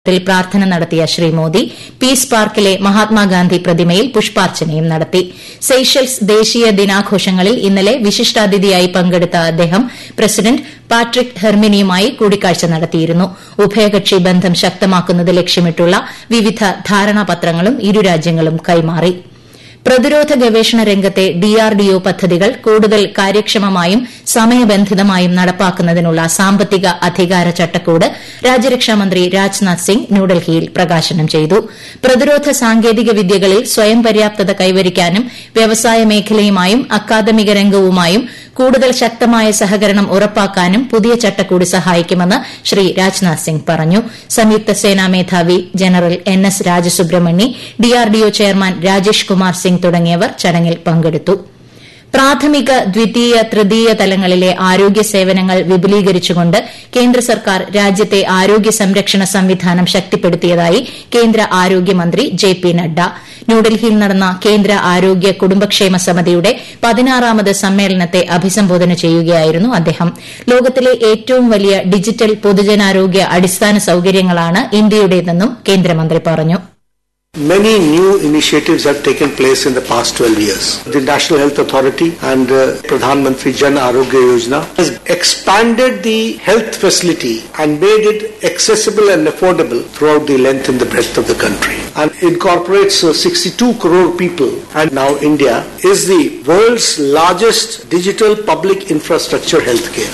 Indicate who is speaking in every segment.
Speaker 1: ിൽ പ്രാർത്ഥന നടത്തിയ ശ്രീ മോദി പീസ് പാർക്കിലെ മഹാത്മാഗാന്ധി പ്രതിമയിൽ പുഷ്പാർച്ചനയും നടത്തി സെയ്ഷൽസ് ദേശീയ ദിനാഘോഷങ്ങളിൽ ഇന്നലെ വിശിഷ്ടാതിഥിയായി പങ്കെടുത്ത അദ്ദേഹം പ്രസിഡന്റ് പാട്രിക് ഹെർമിനിയുമായി കൂടിക്കാഴ്ച നടത്തിയിരുന്നു ഉഭയകക്ഷി ബന്ധം ശക്തമാക്കുന്നത് ലക്ഷ്യമിട്ടുള്ള വിവിധ ധാരണാപത്രങ്ങളും ഇരു രാജ്യങ്ങളും കൈമാറി പ്രതിരോധ ഗവേഷണ രംഗത്തെ ഡിആർഡിഒ പദ്ധതികൾ കൂടുതൽ കാര്യക്ഷമമായും സമയബന്ധിതമായും നടപ്പാക്കുന്നതിനുള്ള സാമ്പത്തിക അധികാര ചട്ടക്കൂട് രാജ്യരക്ഷാമന്ത്രി രാജ്നാഥ് സിംഗ് ന്യൂഡൽഹിയിൽ പ്രകാശനം ചെയ്തു പ്രതിരോധ സാങ്കേതിക വിദ്യകളിൽ സ്വയം പര്യാപ്തത കൈവരിക്കാനും വ്യവസായ മേഖലയുമായും അക്കാദമിക രംഗവുമായും കൂടുതൽ ശക്തമായ സഹകരണം ഉറപ്പാക്കാനും പുതിയ ചട്ടക്കൂട് സഹായിക്കുമെന്ന് ശ്രീ രാജ്നാഥ് സിംഗ് പറഞ്ഞു സംയുക്ത സേനാ മേധാവി general N S Rajasubramani DRDO chairman Rajesh Kumar Singh തുടങ്ങിയവർ ചടങ്ങിൽ പങ്കെടുത്തു പ്രാഥമിക ദ്വിതീയ തൃതീയ തലങ്ങളിലെ ആരോഗ്യ സേവനങ്ങൾ വിപുലീകരിച്ചുകൊണ്ട് കേന്ദ്ര സർക്കാർ രാജ്യത്തെ ആരോഗ്യ സംരക്ഷണ സംവിധാനം ശക്തിപ്പെടുത്തിയതായി കേന്ദ്ര ആരോഗ്യമന്ത്രി ജെ പി നഡ്ഡ ന്യൂഡൽഹിയിൽ നടന്ന കേന്ദ്ര ആരോഗ്യ കുടുംബക്ഷേമ സമിതിയുടെ പതിനാറാമത് സമ്മേളനത്തെ അഭിസംബോധന ചെയ്യുകയായിരുന്നു അദ്ദേഹം ലോകത്തിലെ ഏറ്റവും വലിയ ഡിജിറ്റൽ പൊതുജനാരോഗ്യ അടിസ്ഥാന സൌകര്യങ്ങളാണ് ഇന്ത്യയുടേതെന്നും കേന്ദ്രമന്ത്രി പറഞ്ഞു
Speaker 2: Many new initiatives have taken place in the past 12 years. The National Health Authority and uh, Pradhan Mantri Jan Arogya Yojana has expanded the health facility and made it accessible and affordable throughout the length and the breadth of the country. And incorporates uh, 62 crore people. And now India is the world's largest digital public infrastructure healthcare.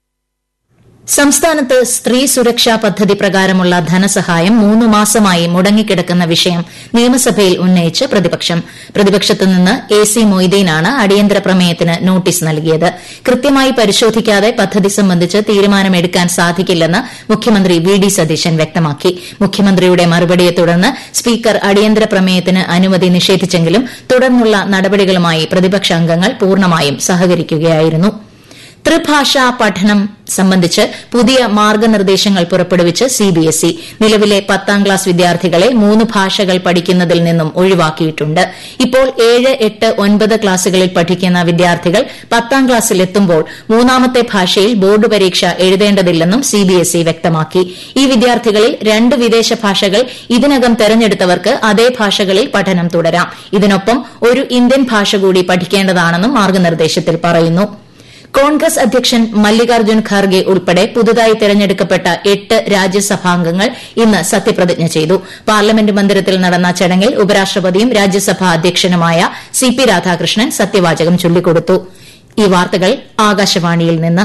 Speaker 1: സംസ്ഥാനത്ത് സ്ത്രീ സുരക്ഷാ പദ്ധതി പ്രകാരമുള്ള ധനസഹായം മൂന്ന് മാസമായി മുടങ്ങിക്കിടക്കുന്ന വിഷയം നിയമസഭയിൽ ഉന്നയിച്ച് പ്രതിപക്ഷം പ്രതിപക്ഷത്തു നിന്ന് എ സി മൊയ്തീനാണ് അടിയന്തര പ്രമേയത്തിന് നോട്ടീസ് നൽകിയത് കൃത്യമായി പരിശോധിക്കാതെ പദ്ധതി സംബന്ധിച്ച് തീരുമാനമെടുക്കാൻ സാധിക്കില്ലെന്ന് മുഖ്യമന്ത്രി വി ഡി സതീശൻ വ്യക്തമാക്കി മുഖ്യമന്ത്രിയുടെ മറുപടിയെ തുടർന്ന് സ്പീക്കർ അടിയന്തര പ്രമേയത്തിന് അനുമതി നിഷേധിച്ചെങ്കിലും തുടർന്നുള്ള നടപടികളുമായി പ്രതിപക്ഷ അംഗങ്ങൾ പൂർണ്ണമായും സഹകരിക്കുകയായിരുന്നു ത്രിഭാഷാ പഠനം സംബന്ധിച്ച് പുതിയ മാർഗനിർദ്ദേശങ്ങൾ പുറപ്പെടുവിച്ച് സിബിഎസ്ഇ നിലവിലെ പത്താം ക്ലാസ് വിദ്യാർത്ഥികളെ മൂന്ന് ഭാഷകൾ പഠിക്കുന്നതിൽ നിന്നും ഒഴിവാക്കിയിട്ടുണ്ട് ഇപ്പോൾ ഏഴ് എട്ട് ഒൻപത് ക്ലാസുകളിൽ പഠിക്കുന്ന വിദ്യാർത്ഥികൾ പത്താം ക്ലാസ്സിലെത്തുമ്പോൾ മൂന്നാമത്തെ ഭാഷയിൽ ബോർഡ് പരീക്ഷ എഴുതേണ്ടതില്ലെന്നും സിബിഎസ്ഇ വ്യക്തമാക്കി ഈ വിദ്യാർത്ഥികളിൽ രണ്ട് വിദേശ ഭാഷകൾ ഇതിനകം തെരഞ്ഞെടുത്തവർക്ക് അതേ ഭാഷകളിൽ പഠനം തുടരാം ഇതിനൊപ്പം ഒരു ഇന്ത്യൻ ഭാഷ കൂടി പഠിക്കേണ്ടതാണെന്നും മാർഗനിർദ്ദേശത്തിൽ പറയുന്നു കോൺഗ്രസ് അധ്യക്ഷൻ മല്ലികാർജ്ജുൻ ഖാർഗെ ഉൾപ്പെടെ പുതുതായി തെരഞ്ഞെടുക്കപ്പെട്ട എട്ട് രാജ്യസഭാംഗങ്ങൾ ഇന്ന് സത്യപ്രതിജ്ഞ ചെയ്തു പാർലമെന്റ് മന്ദിരത്തിൽ നടന്ന ചടങ്ങിൽ ഉപരാഷ്ട്രപതിയും രാജ്യസഭാ അധ്യക്ഷനുമായ സി പി രാധാകൃഷ്ണൻ സത്യവാചകം ചൊല്ലിക്കൊടുത്തു ഈ വാർത്തകൾ ആകാശവാണിയിൽ നിന്ന്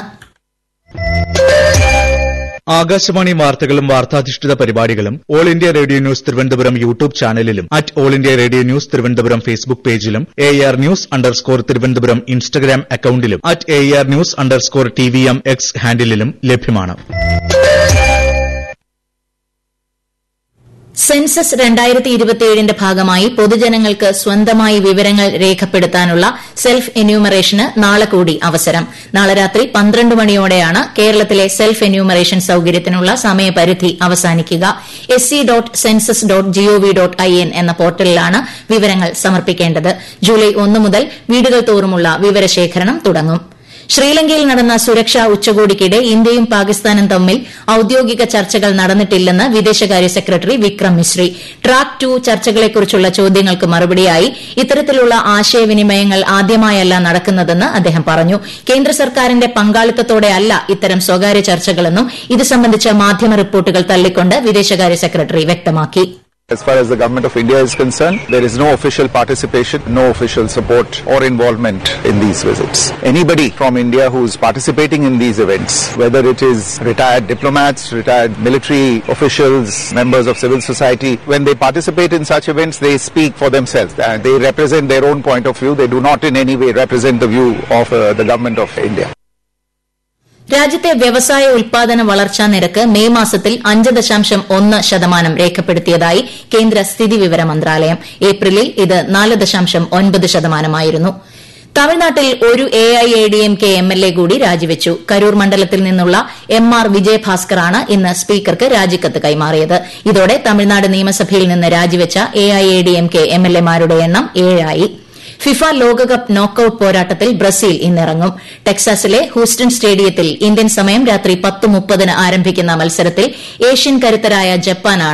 Speaker 3: ആകാശവാണി വാർത്തകളും വാർത്താധിഷ്ഠിത പരിപാടികളും all India radio news Thiruvananthapuram YouTube ചാനലിലും at all India radio news Thiruvananthapuram Facebook പേജിലും A R news underscore Thiruvananthapuram Instagram അക്കൌണ്ടിലും at A R news underscore T V M X ഹാൻഡിലും ലഭ്യമാണ്
Speaker 1: സെൻസസ് രണ്ടായിരത്തി ഇരുപത്തിയേഴിന്റെ ഭാഗമായി പൊതുജനങ്ങൾക്ക് സ്വന്തമായി വിവരങ്ങൾ രേഖപ്പെടുത്താനുള്ള സെൽഫ് എന്യൂമറേഷന് നാളെ കൂടി അവസരം നാളെ രാത്രി പന്ത്രണ്ട് മണിയോടെയാണ് കേരളത്തിലെ സെൽഫ് എന്യൂമറേഷൻ സൌകര്യത്തിനുള്ള സമയപരിധി അവസാനിക്കുക S C dot census dot GOV dot I N എന്ന പോർട്ടലിലാണ് വിവരങ്ങൾ സമർപ്പിക്കേണ്ടത് ജൂലൈ ഒന്ന് മുതൽ വീടുകൾ തോറുമുള്ള വിവരശേഖരണം തുടങ്ങും ശ്രീലങ്കയിൽ നടന്ന സുരക്ഷാ ഉച്ചകോടിക്കിടെ ഇന്ത്യയും പാകിസ്ഥാനും തമ്മിൽ ഔദ്യോഗിക ചർച്ചകൾ നടന്നിട്ടില്ലെന്ന് വിദേശകാര്യ secretary Vikram Misri track two ചർച്ചകളെക്കുറിച്ചുള്ള ചോദ്യങ്ങൾക്ക് മറുപടിയായി ഇത്തരത്തിലുള്ള ആശയവിനിമയങ്ങൾ ആദ്യമായല്ല നടക്കുന്നതെന്ന് അദ്ദേഹം പറഞ്ഞു കേന്ദ്ര സർക്കാരിന്റെ പങ്കാളിത്തത്തോടെയല്ല ഇത്തരം സ്വകാര്യ ചർച്ചകളെന്നും ഇത് സംബന്ധിച്ച മാധ്യമ റിപ്പോർട്ടുകൾ തള്ളിക്കൊണ്ട് വിദേശകാര്യ സെക്രട്ടറി വ്യക്തമാക്കി
Speaker 4: As far as the government of India is concerned, there is no official participation, no official support or involvement in these visits. Anybody from India who is participating in these events, whether it is retired diplomats, retired military officials, members of civil society, when they participate in such events, they speak for themselves. Uh, they represent their own point of view. They do not in any way represent the view of uh, the government of India.
Speaker 1: രാജ്യത്തെ വ്യവസായ ഉൽപാദന വളർച്ചാ നിരക്ക് May മാസത്തിൽ അഞ്ച് ദശാംശം ഒന്ന് ശതമാനം രേഖപ്പെടുത്തിയതായി കേന്ദ്ര സ്ഥിതിവിവര മന്ത്രാലയം ഏപ്രിലിൽ ഇത് നാല് ദശാംശം ഒൻപത് ശതമാനമായിരുന്നു തമിഴ്നാട്ടിൽ ഒരു A I A D M K M L A കൂടി രാജിവെച്ചു കരൂർ മണ്ഡലത്തിൽ നിന്നുള്ള എം ആർ വിജയഭാസ്കറാണ് ഇന്ന് സ്പീക്കർക്ക് രാജിക്കത്ത് കൈമാറിയത് ഇതോടെ തമിഴ്നാട് നിയമസഭയിൽ നിന്ന് രാജിവെച്ച A I A D M K M L എമാരുടെ എണ്ണം ഏഴായി ഫിഫ ലോകകപ്പ് നോക്കൌട്ട് പോരാട്ടത്തിൽ ബ്രസീൽ ഇന്നിറങ്ങും ടെക്സാസിലെ ഹൂസ്റ്റൺ സ്റ്റേഡിയത്തിൽ ഇന്ത്യൻ സമയം രാത്രി പത്ത് മുപ്പതിന് ആരംഭിക്കുന്ന മത്സരത്തിൽ ഏഷ്യൻ കരുത്തരായ ജപ്പാനാണ്